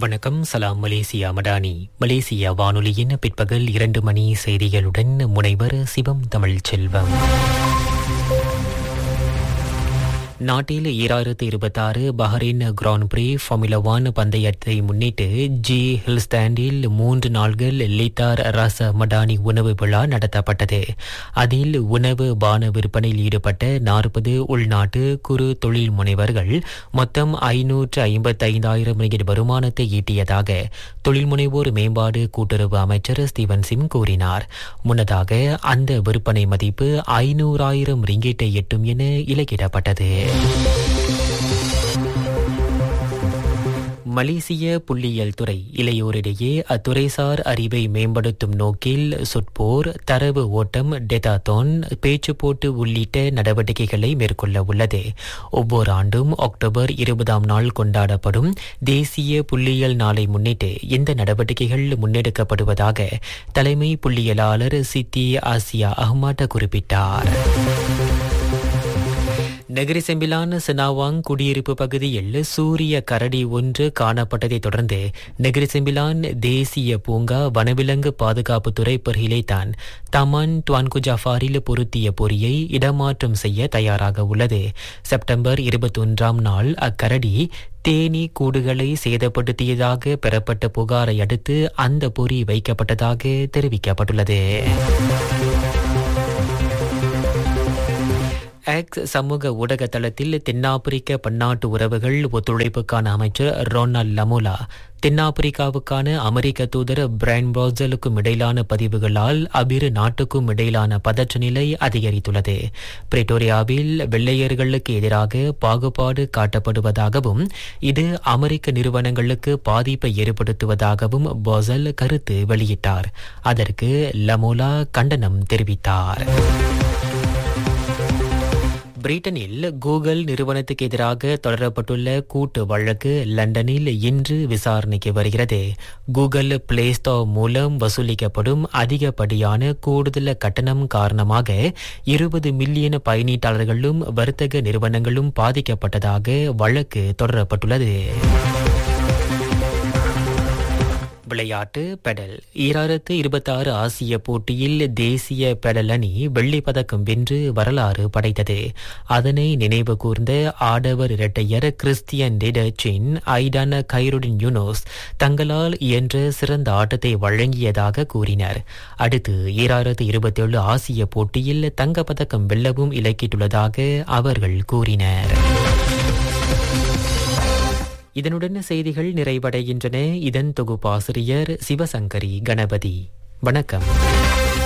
வணக்கம் சலாம் Malaysia Madani Malaysia வானொலியின் பிற்பகல் இரண்டு மணி செய்திகளுடன் முனைவர் சிவம் தமிழ் செல்வம் நாட்டில் ஈராயிரத்து இருபத்தாறு Bahrain grand prix formula one பந்தயத்தை முன்னிட்டு ஜி ஹில்ஸ்டாண்டில் மூன்று நாள்கள் லித்தார் ரச மடானி உணவு விழா நடத்தப்பட்டது அதில் உணவு பான விற்பனையில் ஈடுபட்ட நாற்பது உள்நாட்டு குறு தொழில் முனைவர்கள் மொத்தம் ஐநூற்று ஐம்பத்தைந்தாயிரம் ரிங்கிட் வருமானத்தை ஈட்டியதாக தொழில் முனைவோர் மேம்பாடு கூட்டுறவு அமைச்சர் ஸ்டீவன் சிம் கூறினார் முன்னதாக அந்த விற்பனை மதிப்பு ஐநூறாயிரம் ரிங்கிட்டை எட்டும் என இலக்கிடப்பட்டது மலேசிய புள்ளியியல் துறை இளையோரிடையே அத்துறைசார் அறிவை மேம்படுத்தும் நோக்கில் சொற்போர் தரவு ஓட்டம் டெதாத்தோன் பேச்சு போட்டு உள்ளிட்ட நடவடிக்கைகளை மேற்கொள்ள உள்ளது ஒவ்வொரு ஆண்டும் அக்டோபர் இருபதாம் நாள் கொண்டாடப்படும் தேசிய புள்ளியியல் நாளை முன்னிட்டு இந்த நடவடிக்கைகள் முன்னெடுக்கப்படுவதாக தலைமை புள்ளியியலாளர் சித்தி ஆசியா அஹ்மாட்ட குறிப்பிட்டார் நகரி செம்பிலான் சினாவாங் குடியிருப்பு பகுதியில் சூரிய கரடி ஒன்று காணப்பட்டதை தொடர்ந்து நகரி செம்பிலான் தேசிய பூங்கா வனவிலங்கு பாதுகாப்புத்துறை பரிகிலைத்தான் தமான் டுவான்கு ஜாஃபாரில் பொருத்திய பொறியை இடமாற்றம் செய்ய தயாராக உள்ளது செப்டம்பர் இருபத்தொன்றாம் நாள் அக்கரடி தேனீ கூடுகளை சேதப்படுத்தியதாக பெறப்பட்ட புகாரை அடுத்து அந்த பொறி வைக்கப்பட்டதாக தெரிவிக்கப்பட்டுள்ளது எக்ஸ் சமூக ஊடக தளத்தில் தென்னாப்பிரிக்க பன்னாட்டு உறவுகள் ஒத்துழைப்புக்கான அமைச்சர் ரொனால்ட் லமோலா தென்னாப்பிரிக்காவுக்கான அமெரிக்க தூதர் பிரைன் பாசலுக்கும் இடையிலான பதிவுகளால் அவ்விரு நாட்டுக்கும் இடையிலான பதற்ற நிலை அதிகரித்துள்ளது பிரிட்டோரியாவில் வெள்ளையர்களுக்கு எதிராக பாகுபாடு காட்டப்படுவதாகவும் இது அமெரிக்க நிறுவனங்களுக்கு பாதிப்பை ஏற்படுத்துவதாகவும் பாசல் கருத்து வெளியிட்டார் அதற்கு லமோலா கண்டனம் தெரிவித்தார் பிரிட்டனில் கூகுள் நிறுவனத்துக்கு எதிராக தொடரப்பட்டுள்ள கூட்டு வழக்கு லண்டனில் இன்று விசாரணைக்கு வருகிறது கூகுள் பிளே ஸ்டோர் மூலம் வசூலிக்கப்படும் அதிகப்படியான கூடுதல் கட்டணம் காரணமாக இருபது மில்லியன் பயனீட்டாளர்களும் வர்த்தக நிறுவனங்களும் பாதிக்கப்பட்டதாக வழக்கு தொடரப்பட்டுள்ளது விளையாட்டு பெடல் ஈராயிரத்து இருபத்தாறு ஆசிய போட்டியில் தேசிய பெடல் அணி வெள்ளிப் பதக்கம் வென்று வரலாறு படைத்தது அதனை நினைவு கூர்ந்த ஆடவர் இரட்டையர் கிறிஸ்டியன் டிடர்ச்சின் ஐடான கைருடின் யூனோஸ் தங்களால் இயன்ற சிறந்த ஆட்டத்தை வழங்கியதாக கூறினர் அடுத்து ஈராயிரத்து இருபத்தேழு ஆசிய போட்டியில் தங்கப்பதக்கம் வெல்லவும் இலக்கிட்டுள்ளதாக அவர்கள் கூறினர் இதனுடன் செய்திகள் நிறைவடைகின்றன இதன் தொகுப்பாசிரியர் சிவசங்கரி கணபதி வணக்கம்